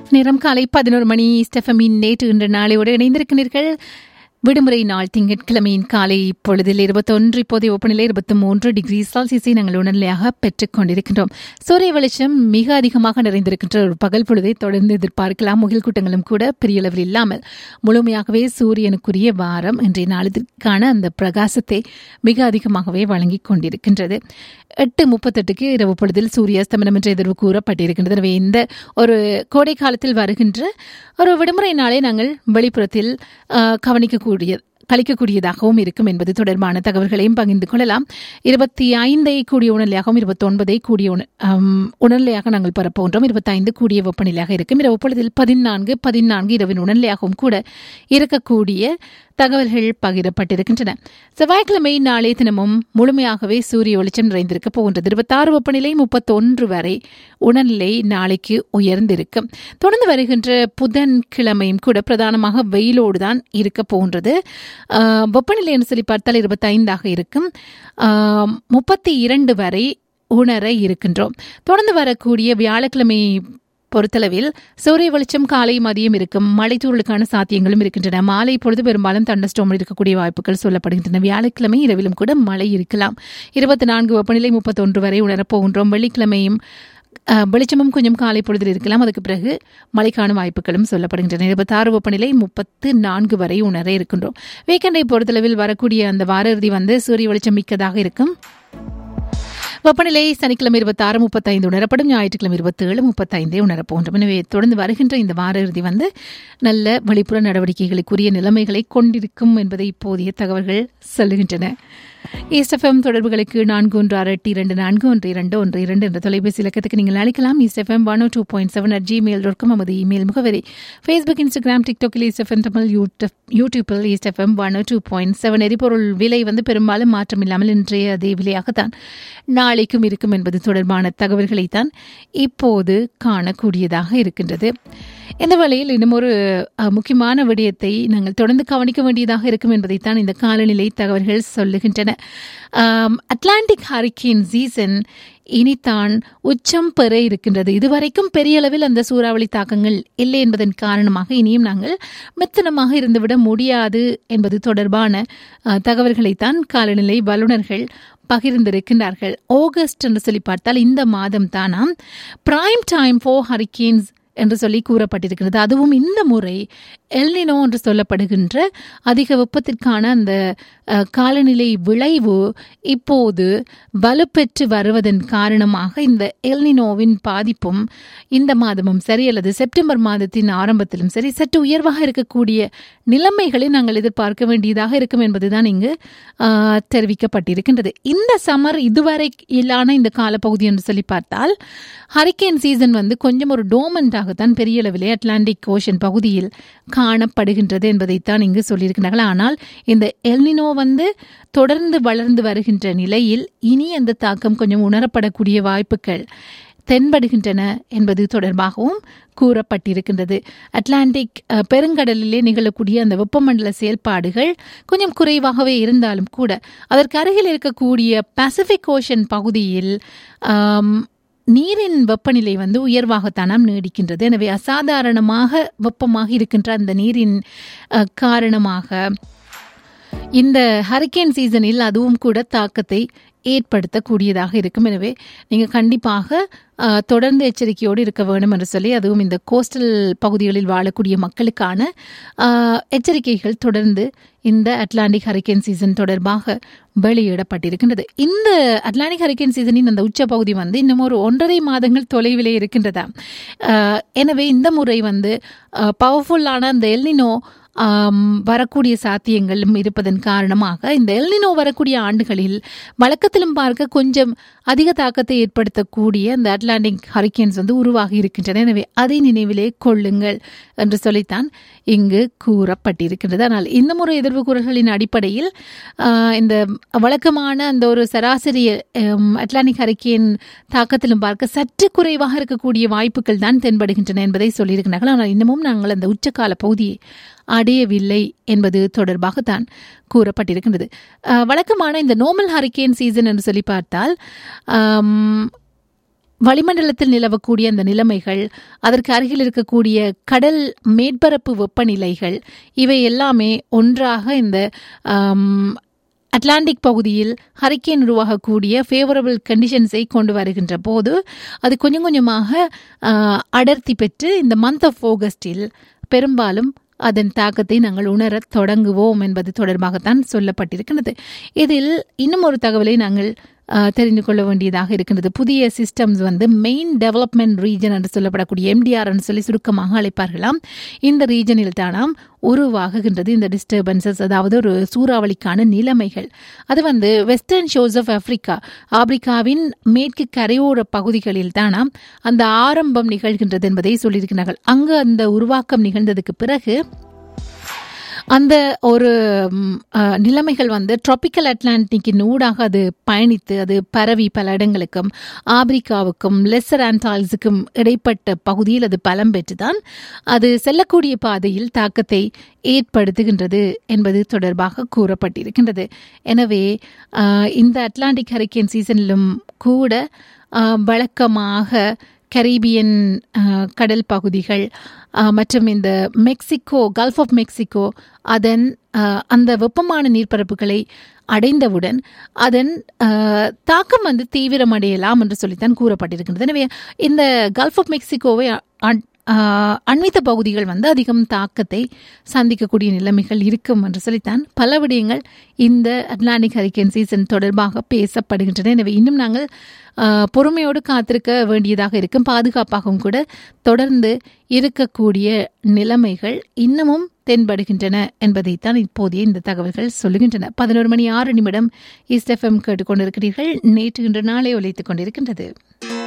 நேரம் காலை பதினோரு மணி ஸ்டெஃபமின் நேற்று இன்று நாளையோடு இணைந்திருக்கிறீர்கள் விடுமுறை நாள் திங்கட்கிழமையின் காலை இப்பொழுதில் இருபத்தொன்று இப்போதைய வெப்பநிலை இருபத்தி மூன்று டிகிரி செல்சியஸை நாங்கள் உணர்நிலையாக பெற்றுக் கொண்டிருக்கின்றோம் சூரிய வெளிச்சம் மிக அதிகமாக நிறைந்திருக்கின்ற ஒரு பகல் பொழுதை தொடர்ந்து எதிர்பார்க்கலாம் முகில் கூட்டங்களும் கூட பெரிய அளவில் இல்லாமல் முழுமையாகவே சூரியனுக்குரிய வாரம் இன்றைய நாளிற்கான அந்த பிரகாசத்தை மிக அதிகமாகவே வழங்கிக் கொண்டிருக்கின்றது எட்டு முப்பத்தெட்டுக்கு இரவு பொழுதில் சூரிய அஸ்தமனம் என்ற எதிர்வு கூறப்பட்டிருக்கின்றது எனவே இந்த ஒரு கோடை காலத்தில் வருகின்ற ஒரு விடுமுறை நாளை நாங்கள் வெளிப்புறத்தில் ஆஹ், கவனிக்கக்கூடிய கழிக்கக்கூடியதாகவும் இருக்கும் என்பது தொடர்பான தகவல்களையும் பகிர்ந்து கொள்ளலாம் இருபத்தி ஐந்தை கூடிய உணர்நிலையாகவும் இருபத்தி ஒன்பதை கூடிய உண- ஆம், உணர்நிலையாக நாங்கள் பெறப்போன்றோம் இருபத்தைந்து கூடிய வெப்பநிலையாக இருக்கும் இரவு பொழுதில் பதினான்கு பதினான்கு இரவின் உணர்நிலையாகவும் கூட இருக்கக்கூடிய தகவல்கள் பகிரப்பட்டிருக்கின்றன செவ்வாய்க்கிழமை நாளே தினமும் முழுமையாகவே சூரிய வெளிச்சம் நிறைந்திருக்க போகின்றது இருபத்தாறு வெப்பநிலை முப்பத்தொன்று வரை உணர்நிலை நாளைக்கு உயர்ந்திருக்கும் தொடர்ந்து வருகின்ற புதன்கிழமையும் கூட பிரதானமாக வெயிலோடு தான் இருக்க போகின்றது ஆஹ், வெப்பநிலை என்று சொல்லி பார்த்தால் இருபத்தைந்தாக இருக்கும் ஆஹ், முப்பத்தி இரண்டு வரை உணர இருக்கின்றோம் தொடர்ந்து வரக்கூடிய வியாழக்கிழமை பொறுத்தளவில் சூரிய வெளிச்சம் காலை மதியம் இருக்கும் மழைத்தூரலுக்கான சாத்தியங்களும் இருக்கின்றன மாலை பொழுது பெரும்பாலும் தண்டஸ்டோமில் இருக்கக்கூடிய வாய்ப்புகள் சொல்லப்படுகின்றன வியாழக்கிழமை இரவிலும் கூட மழை இருக்கலாம் இருபத்தி நான்கு வெப்பநிலை முப்பத்தொன்று வரை உணரப்போகின்றோம் வெள்ளிக்கிழமையும் அஹ், வெளிச்சமும் கொஞ்சம் காலை பொழுதில் இருக்கலாம் அதுக்கு பிறகு மழைக்கான வாய்ப்புகளும் சொல்லப்படுகின்றன இருபத்தாறு வெப்பநிலை முப்பத்து நான்கு வரை உணர இருக்கின்றோம் வீக்கெண்டை பொறுத்தளவில் வரக்கூடிய அந்த வார இறுதி வந்து சூரிய வெளிச்சம் மிக்கதாக இருக்கும் வெப்பநிலை சனிக்கிழமை இருபத்தாறு முப்பத்தைந்து உணரப்படும் ஞாயிற்றுக்கிழமை இருபத்தேழு முப்பத்தைந்தே உணரப்போன்றோம் எனவே தொடர்ந்து வருகின்ற இந்த வார இறுதி வந்து நல்ல வெளிப்புற நடவடிக்கைகளுக்குரிய நிலைமைகளை கொண்டிருக்கும் என்பதை இப்போதைய தகவல்கள் சொல்லுகின்றன இஎஸ்எஃப்எம் தொடர்புகளுக்கு நான்கு ஒன்று ஆறு எட்டு இரண்டு நான்கு ஒன்று இரண்டு ஒன்று இரண்டு என்ற தொலைபேசி இலக்கத்துக்கு நீங்கள் அழைக்கலாம் ESFM one two point seven at Gmail dot com நமது இமெயில் முகவரி ஃபேஸ்புக் இன்ஸ்டாகிராம் டிக்டாக்கில் இஎஸ்எஃப்எம் தமிழ் யூடியூப் யூடியூப்பில் ESFM one two point seven எரிபொருள் விலை வந்து பெரும்பாலும் மாற்றம் இல்லாமல் இன்றைய அதே விலையாகத்தான் நாளைக்கும் இருக்கும் என்பது தொடர்பான தகவல்களைத்தான் இப்போது காணக்கூடியதாக இருக்கின்றது இந்த வேளையில் இன்னும் ஒரு அஹ், முக்கியமான விடயத்தை நாங்கள் தொடர்ந்து கவனிக்க வேண்டியதாக இருக்கும் என்பதைத்தான் இந்த காலநிலை தகவல்கள் சொல்லுகின்றன ஆம், அட்லாண்டிக் ஹரிக்கேன் சீசன் இனித்தான் உச்சம் பெற இருக்கின்றது இதுவரைக்கும் பெரிய அளவில் அந்த சூறாவளி தாக்கங்கள் இல்லை என்பதன் காரணமாக இனியும் நாங்கள் மெத்தனமாக இருந்துவிட முடியாது என்பது தொடர்பான அஹ், தகவல்களைத்தான் காலநிலை வல்லுநர்கள் பகிர்ந்திருக்கின்றார்கள் ஆகஸ்ட் என்று சொல்லி பார்த்தால் இந்த மாதம் தானாம் பிரைம் டைம் ஃபோர் ஹரிக்கேன்ஸ் என்று சொல்லி கூறப்பட்டிருக்கிறது அதுவும் இந்த முறை எல்னினோ என்று சொல்லப்படுகின்ற அதிக வெப்பத்திற்கான அந்த அஹ், காலநிலை விளைவு இப்போது வலுப்பெற்று வருவதன் காரணமாக இந்த எல்னினோவின் பாதிப்பும் இந்த மாதமும் சரி அல்லது செப்டம்பர் மாதத்தின் ஆரம்பத்திலும் சரி சற்று உயர்வாக இருக்கக்கூடிய நிலைமைகளை நாங்கள் எதிர்பார்க்க வேண்டியதாக இருக்கும் என்பதுதான் இங்கு ஆஹ், தெரிவிக்கப்பட்டிருக்கின்றது இந்த சம்மர் இதுவரை இல்லான இந்த காலப்பகுதி என்று சொல்லி பார்த்தால் ஹரிக்கேன் சீசன் வந்து கொஞ்சம் ஒரு டோமண்டாகத்தான் பெரிய அளவிலே அட்லாண்டிக் ஓஷன் பகுதியில் காணப்படுகின்றது என்பதைத்தான் இங்கு சொல்லியிருக்கிறார்கள் ஆனால் இந்த எல்னினோ வந்து தொடர்ந்து வளர்ந்து வருகின்ற நிலையில் இனி அந்த தாக்கம் கொஞ்சம் உணரப்படக்கூடிய வாய்ப்புகள் தென்படுகின்றன என்பது தொடர்பாகவும் கூறப்பட்டிருக்கின்றது அட்லாண்டிக் அஹ், பெருங்கடலிலே நிகழக்கூடிய அந்த வெப்பமண்டல செயல்பாடுகள் கொஞ்சம் குறைவாகவே இருந்தாலும் கூட அதற்கு அருகில் இருக்கக்கூடிய பசிபிக் ஓஷன் பகுதியில் ஆம், நீரின் வெப்பநிலை வந்து உயர்வாகத்தானாம் நீடிக்கின்றது எனவே அசாதாரணமாக வெப்பமாக இருக்கின்ற அந்த நீரின் அஹ், காரணமாக இந்த ஹரிக்கேன் சீசனில் அதுவும் கூட தாக்கத்தை ஏற்படுத்தக்கூடியதாக இருக்கும் எனவே நீங்கள் கண்டிப்பாக அஹ், தொடர்ந்து எச்சரிக்கையோடு இருக்க வேண்டும் என்று சொல்லி அதுவும் இந்த கோஸ்டல் பகுதிகளில் வாழக்கூடிய மக்களுக்கான அஹ், எச்சரிக்கைகள் தொடர்ந்து இந்த அட்லாண்டிக் ஹரிக்கேன் சீசன் தொடர்பாக வெளியிடப்பட்டிருக்கின்றது இந்த அட்லாண்டிக் ஹரிக்கேன் சீசனின் அந்த உச்ச பகுதி வந்து இன்னும் ஒரு ஒன்றரை மாதங்கள் தொலைவிலே இருக்கின்றதா அஹ், எனவே இந்த முறை வந்து பவர்ஃபுல்லான அந்த எல்னினோ ஆம், வரக்கூடிய சாத்தியங்களும் இருப்பதன் காரணமாக இந்த எல்னினோ வரக்கூடிய ஆண்டுகளில் வழக்கத்திலும் பார்க்க கொஞ்சம் அதிக தாக்கத்தை ஏற்படுத்தக்கூடிய அந்த அட்லாண்டிக் ஹரிக்கேன்ஸ் வந்து உருவாகி இருக்கின்றன எனவே அதை நினைவிலே கொள்ளுங்கள் என்று சொல்லித்தான் இங்கு கூறப்பட்டிருக்கின்றது ஆனால் இந்த முறை எதிர்வு கூறல்களின் அடிப்படையில் ஆஹ், இந்த வழக்கமான அந்த ஒரு சராசரி ஹம், அட்லாண்டிக் ஹரிக்கேன் தாக்கத்திலும் பார்க்க சற்று குறைவாக இருக்கக்கூடிய வாய்ப்புகள் தான் தென்படுகின்றன என்பதை சொல்லியிருக்கிறார்கள் ஆனால் இன்னமும் நாங்கள் அந்த உச்சகால பகுதியை அடையவில்லை என்பது தொடர்பாகத்தான் கூறப்பட்டிருக்கின்றது அஹ், வழக்கமான இந்த நோமல் ஹரிக்கேன் சீசன் என்று சொல்லி பார்த்தால் ஆம், வளிமண்டலத்தில் நிலவக்கூடிய அந்த நிலைமைகள் அதற்கு அருகில் இருக்கக்கூடிய கடல் மேற்பரப்பு வெப்பநிலைகள் இவை எல்லாமே ஒன்றாக இந்த ஆம், அட்லாண்டிக் பகுதியில் ஹரிக்கேன் உருவாகக்கூடிய ஃபேவரபிள் கண்டிஷன்ஸை கொண்டு வருகின்ற போது அது கொஞ்சம் கொஞ்சமாக ஆஹ், அடர்த்தி பெற்று இந்த மந்த் ஆஃப் ஆகஸ்டில் பெரும்பாலும் அதன் தாக்கத்தை நாங்கள் உணரத் தொடங்குவோம் என்பது தொடர்பாகத்தான் சொல்லப்பட்டிருக்கிறது இதில் இன்னும் ஒரு தகவலை நாங்கள் ஆஹ், தெரிந்து கொள்ள வேண்டியதாக இருக்கின்றது புதிய சிஸ்டம்ஸ் வந்து மெயின் டெவலப்மெண்ட் ரீஜன் என்று சொல்லப்படக்கூடிய எம்டிஆர் என்று சொல்லி சுருக்கமாக அழைப்பார்களாம் இந்த ரீஜனில் தானாம் உருவாகுகின்றது இந்த டிஸ்டர்பன்சஸ் அதாவது ஒரு சூறாவளிக்கான நிலைமைகள் அது வந்து வெஸ்டர்ன் ஷோர்ஸ் ஆஃப் ஆப்பிரிக்கா ஆப்பிரிக்காவின் மேற்கு கரையோர பகுதிகளில் தானாம் அந்த ஆரம்பம் நிகழ்கின்றது என்பதை சொல்லியிருக்கிறார்கள் அங்கு அந்த உருவாக்கம் நிகழ்ந்ததுக்கு பிறகு அந்த ஒரு ம், அஹ், நிலைமைகள் வந்து ட்ராபிக்கல் அட்லாண்டிக்கின் ஊடாக அது பயணித்து அது பரவி பல இடங்களுக்கும் ஆப்பிரிக்காவுக்கும் லெசர் ஆண்டால்ஸுக்கும் இடைப்பட்ட பகுதியில் அது பலம் பெற்றுதான் அது செல்லக்கூடிய பாதையில் தாக்கத்தை ஏற்படுத்துகின்றது என்பது தொடர்பாக கூறப்பட்டிருக்கின்றது எனவே அஹ், இந்த அட்லாண்டிக் ஹரிக்கேன் சீசனிலும் கூட அஹ், வழக்கமாக கரீபியன் அஹ், கடல் பகுதிகள் அஹ், மற்றும் இந்த மெக்சிகோ கல்ஃப் ஆஃப் மெக்சிகோ அதன் அஹ், அந்த வெப்பமான நீர்ப்பரப்புகளை அடைந்தவுடன் அதன் அஹ், தாக்கம் வந்து தீவிரமடையலாம் என்று சொல்லித்தான் கூறப்பட்டிருக்கின்றது எனவே இந்த கல்ஃப் ஆஃப் மெக்சிகோவை அ- ஆஹ் அண்மித்த பகுதிகள் வந்து அதிகம் தாக்கத்தை சந்திக்கக்கூடிய நிலைமைகள் இருக்கும் என்று சொல்லித்தான் பல விடயங்கள் இந்த அட்லாண்டிக் ஹரிக்கேன் சீசன் தொடர்பாக பேசப்படுகின்றன எனவே இன்னும் நாங்கள் ஆஹ் பொறுமையோடு காத்திருக்க வேண்டியதாக இருக்கும் பாதுகாப்பாகவும் கூட தொடர்ந்து இருக்கக்கூடிய நிலைமைகள் இன்னமும் தென்படுகின்றன என்பதைத்தான் இப்போதைய இந்த தகவல்கள் சொல்லுகின்றன பதினோரு மணி ஆறு நிமிடம் ஈஸ்ட் எஃப்எம் கேட்டுக்கொண்டிருக்கிறீர்கள் நேற்று இன்று நாளை ஒலித்துக் கொண்டிருக்கின்றது